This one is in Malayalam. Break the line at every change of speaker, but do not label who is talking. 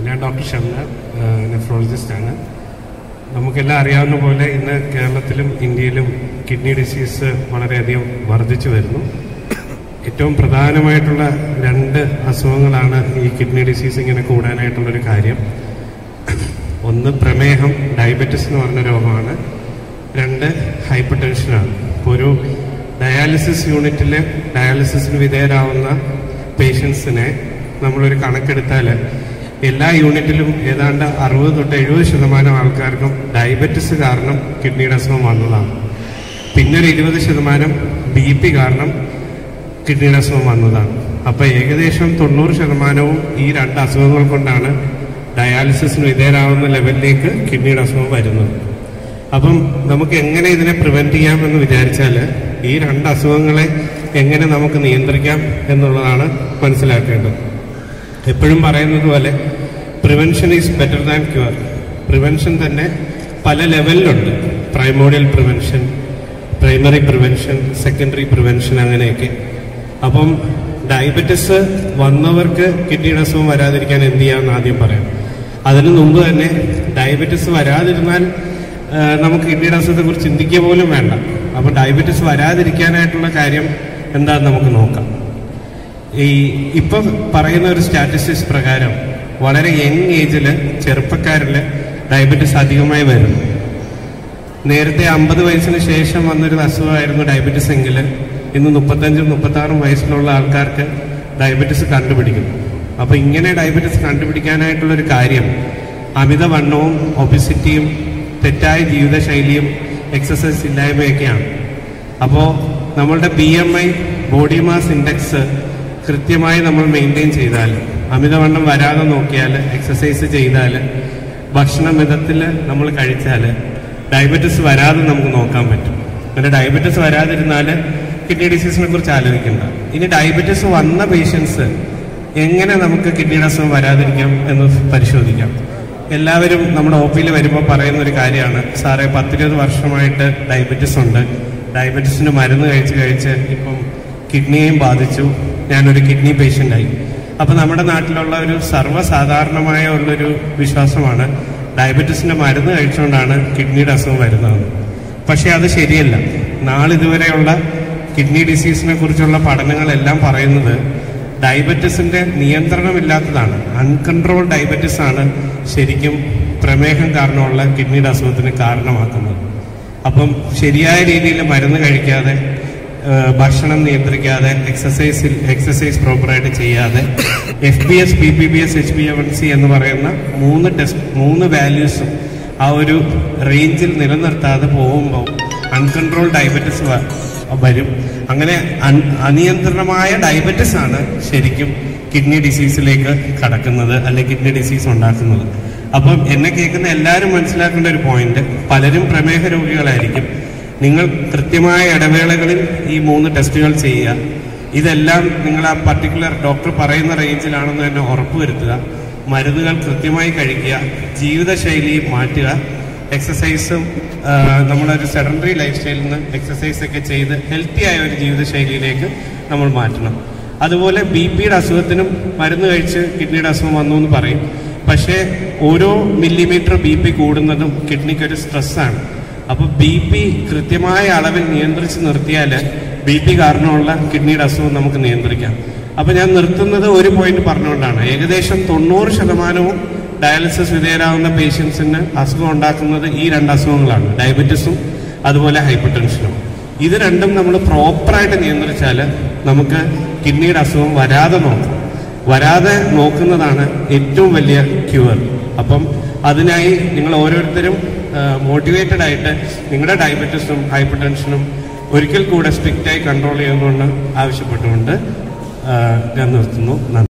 ഞാൻ ഡോക്ടർ ഷംന നെഫ്രോളജിസ്റ്റ് ആണ് നമുക്കെല്ലാം അറിയാവുന്ന പോലെ ഇന്ന് കേരളത്തിലും ഇന്ത്യയിലും കിഡ്നി ഡിസീസ് വളരെയധികം വർദ്ധിച്ചു വരുന്നു ഏറ്റവും പ്രധാനമായിട്ടുള്ള രണ്ട് അസുഖങ്ങളാണ് ഈ കിഡ്നി ഡിസീസ് ഇങ്ങനെ കൂടാനായിട്ടുള്ളൊരു കാര്യം ഒന്ന് പ്രമേഹം ഡയബറ്റിസ് എന്ന് പറഞ്ഞ രോഗമാണ് രണ്ട് ഹൈപ്പർ ടെൻഷനാണ് ഇപ്പോൾ ഒരു ഡയാലിസിസ് യൂണിറ്റിൽ ഡയാലിസിസിന് വിധേയരാവുന്ന പേഷ്യൻസിനെ നമ്മളൊരു കണക്കെടുത്താൽ എല്ലാ യൂണിറ്റിലും ഏതാണ്ട് അറുപത് തൊട്ട് എഴുപത് ശതമാനം ആൾക്കാർക്കും ഡയബറ്റിസ് കാരണം കിഡ്നിയുടെ അസുഖം വന്നതാണ് പിന്നെ ഒരു ഇരുപത് ശതമാനം ബി പി കാരണം കിഡ്നിയുടെ അസുഖം വന്നതാണ് അപ്പോൾ ഏകദേശം തൊണ്ണൂറ് ശതമാനവും ഈ രണ്ട് അസുഖങ്ങൾ കൊണ്ടാണ് ഡയാലിസിസിന് വിധേയരാവുന്ന ലെവലിലേക്ക് കിഡ്നിയുടെ അസുഖം വരുന്നത് അപ്പം നമുക്ക് എങ്ങനെ ഇതിനെ പ്രിവെന്റ് ചെയ്യാമെന്ന് വിചാരിച്ചാൽ ഈ രണ്ട് അസുഖങ്ങളെ എങ്ങനെ നമുക്ക് നിയന്ത്രിക്കാം എന്നുള്ളതാണ് മനസ്സിലാക്കേണ്ടത് എപ്പോഴും പറയുന്നത് പോലെ prevention is better than cure prevention തന്നെ പല ലെവലിലുണ്ട് primordial prevention primary prevention secondary prevention അങ്ങനെയൊക്കെ അപ്പം ഡയബറ്റിസ് വന്നവർക്ക് കിഡ്നിയുടെ അസുഖം വരാതിരിക്കാൻ എന്ത് ചെയ്യാമെന്ന് ആദ്യം പറയാം അതിനു മുമ്പ് തന്നെ ഡയബറ്റിസ് വരാതിരുന്നാൽ ആ, നമുക്ക് കിഡ്നിയുടെ അസുഖത്തെ കുറിച്ച് ചിന്തിക്കുക പോലും വേണ്ട അപ്പം ഡയബറ്റിസ് വരാതിരിക്കാനായിട്ടുള്ള കാര്യം എന്താണെന്ന് നമുക്ക് നോക്കാം ഈ ഇപ്പൊ പറയുന്ന ഒരു സ്റ്റാറ്റിസ്റ്റിക്സ് പ്രകാരം വളരെ യങ് ഏജിൽ ചെറുപ്പക്കാരിൽ ഡയബറ്റിസ് അധികമായി വരുന്നു നേരത്തെ അമ്പത് വയസ്സിന് ശേഷം വന്നൊരു അസുഖമായിരുന്നു ഡയബറ്റിസ് എങ്കിൽ ഇന്ന് മുപ്പത്തഞ്ചും മുപ്പത്തി ആറും വയസ്സിലുള്ള ആൾക്കാർക്ക് ഡയബറ്റിസ് കണ്ടുപിടിക്കുന്നു അപ്പൊ ഇങ്ങനെ ഡയബറ്റിസ് കണ്ടുപിടിക്കാനായിട്ടുള്ള ഒരു കാര്യം അമിതവണ്ണവും ഒബിസിറ്റിയും തെറ്റായ ജീവിതശൈലിയും എക്സസൈസ് ഇല്ലായ്മയൊക്കെയാണ് അപ്പോൾ നമ്മളുടെ B M I body mass index കൃത്യമായി നമ്മൾ മെയിൻറ്റെയിൻ ചെയ്താൽ അമിതവണ്ണം വരാതെ നോക്കിയാൽ എക്സസൈസ് ചെയ്താൽ ഭക്ഷണ മിതത്തിൽ നമ്മൾ കഴിച്ചാൽ ഡയബറ്റിസ് വരാതെ നമുക്ക് നോക്കാൻ പറ്റും അങ്ങനെ ഡയബറ്റിസ് വരാതിരുന്നാൽ കിഡ്നി ഡിസീസിനെ കുറിച്ച് ആലോചിക്കണ്ട ഇനി ഡയബറ്റിസ് വന്ന പേഷ്യൻസ് എങ്ങനെ നമുക്ക് കിഡ്നിയുടെ അസുഖം വരാതിരിക്കാം എന്ന് പരിശോധിക്കാം എല്ലാവരും നമ്മുടെ ഒ പിയിൽ വരുമ്പോൾ പറയുന്ന ഒരു കാര്യമാണ് സാറേ പത്തിരുപത് വർഷമായിട്ട് ഡയബറ്റിസ് ഉണ്ട് ഡയബറ്റിസിന് മരുന്ന് കഴിച്ച് കഴിച്ച് ഇപ്പം കിഡ്നിയെയും ബാധിച്ചു ഞാനൊരു കിഡ്നി പേഷ്യൻ്റായി അപ്പം നമ്മുടെ നാട്ടിലുള്ള ഒരു സർവ്വസാധാരണമായ ഉള്ളൊരു വിശ്വാസമാണ് ഡയബറ്റിസിന്റെ മരുന്ന് കഴിച്ചുകൊണ്ടാണ് കിഡ്നിയുടെ അസുഖം വരുന്നത് പക്ഷേ അത് ശരിയല്ല നാളിതുവരെയുള്ള കിഡ്നി ഡിസീസിനെ കുറിച്ചുള്ള പഠനങ്ങളെല്ലാം പറയുന്നത് ഡയബറ്റിസിന്റെ നിയന്ത്രണമില്ലാത്തതാണ് അൺകൺട്രോൾ ഡയബറ്റിസ് ആണ് ശരിക്കും പ്രമേഹം കാരണമുള്ള കിഡ്നിയുടെ അസുഖത്തിന് കാരണമാക്കുന്നത് അപ്പം ശരിയായ രീതിയിൽ മരുന്ന് കഴിക്കാതെ ഏഹ് ഭക്ഷണം നിയന്ത്രിക്കാതെ എക്സസൈസിൽ എക്സസൈസ് പ്രോപ്പറായിട്ട് ചെയ്യാതെ F B S B P B S H B N C എന്ന് പറയുന്ന മൂന്ന് ടെസ്റ്റ് മൂന്ന് വാല്യൂസും ആ ഒരു റേഞ്ചിൽ നിലനിർത്താതെ പോകുമ്പോൾ അൺകൺട്രോൾ ഡയബറ്റിസ് വരും അങ്ങനെ അൺ- അനിയന്ത്രണമായ ഡയബറ്റിസ് ആണ് ശരിക്കും കിഡ്നി ഡിസീസിലേക്ക് കടക്കുന്നത് അല്ലെങ്കിൽ കിഡ്നി ഡിസീസ് ഉണ്ടാക്കുന്നത് അപ്പം എന്നെ കേൾക്കുന്ന എല്ലാവരും മനസ്സിലാക്കേണ്ട ഒരു പോയിന്റ് പലരും പ്രമേഹ രോഗികളായിരിക്കും നിങ്ങൾ കൃത്യമായ ഇടവേളകളിൽ ഈ മൂന്ന് ടെസ്റ്റുകൾ ചെയ്യുക ഇതെല്ലാം നിങ്ങൾ ആ പർട്ടിക്കുലർ ഡോക്ടർ പറയുന്ന റേഞ്ചിലാണെന്ന് തന്നെ ഉറപ്പുവരുത്തുക മരുന്നുകൾ കൃത്യമായി കഴിക്കുക ജീവിതശൈലി മാറ്റുക എക്സസൈസും ആ, നമ്മളൊരു സെഡൻഡറി ലൈഫ് സ്റ്റൈലിൽ നിന്ന് എക്സസൈസ് ഒക്കെ ചെയ്ത് ഹെൽത്തി ആയ ഒരു ജീവിതശൈലിയിലേക്ക് നമ്മൾ മാറ്റണം അതുപോലെ ബി പിയുടെ അസുഖത്തിനും മരുന്ന് കഴിച്ച് കിഡ്നിയുടെ അസുഖം വന്നു എന്ന് പറയും പക്ഷേ ഓരോ മില്ലിമീറ്റർ ബി പി കൂടുന്നതും കിഡ്നിക്ക് ഒരു സ്ട്രെസ്സാണ് അപ്പൊ ബി പി കൃത്യമായ അളവിൽ നിയന്ത്രിച്ച് നിർത്തിയാൽ ബി പി കാരണമുള്ള കിഡ്നിയുടെ അസുഖം നമുക്ക് നിയന്ത്രിക്കാം അപ്പൊ ഞാൻ നിർത്തുന്നത് ഒരു പോയിന്റ് പറഞ്ഞുകൊണ്ടാണ് ഏകദേശം തൊണ്ണൂറ് ശതമാനവും ഡയാലിസിസ് വിധേയരാകുന്ന പേഷ്യൻസിന് അസുഖം ഉണ്ടാക്കുന്നത് ഈ രണ്ട് അസുഖങ്ങളാണ് ഡയബറ്റിസും അതുപോലെ ഹൈപ്പർ ടെൻഷനും ഇത് രണ്ടും നമ്മൾ പ്രോപ്പറായിട്ട് നിയന്ത്രിച്ചാൽ നമുക്ക് കിഡ്നിയുടെ അസുഖം വരാതെ നോക്കാം വരാതെ നോക്കുന്നതാണ് ഏറ്റവും വലിയ ക്യൂർ അപ്പം അതിനായി നിങ്ങൾ ഓരോരുത്തരും മോട്ടിവേറ്റഡ് ആയിട്ട് നിങ്ങളുടെ ഡയബറ്റീസും ഹൈപ്പർ ടെൻഷനും ഒരിക്കൽ കൂടെ സ്ട്രിക്റ്റായി കൺട്രോൾ ചെയ്യുന്നുകൊണ്ട് ആവശ്യപ്പെട്ടുകൊണ്ട് ആ, ഞാൻ നിർത്തുന്നു നന്ദി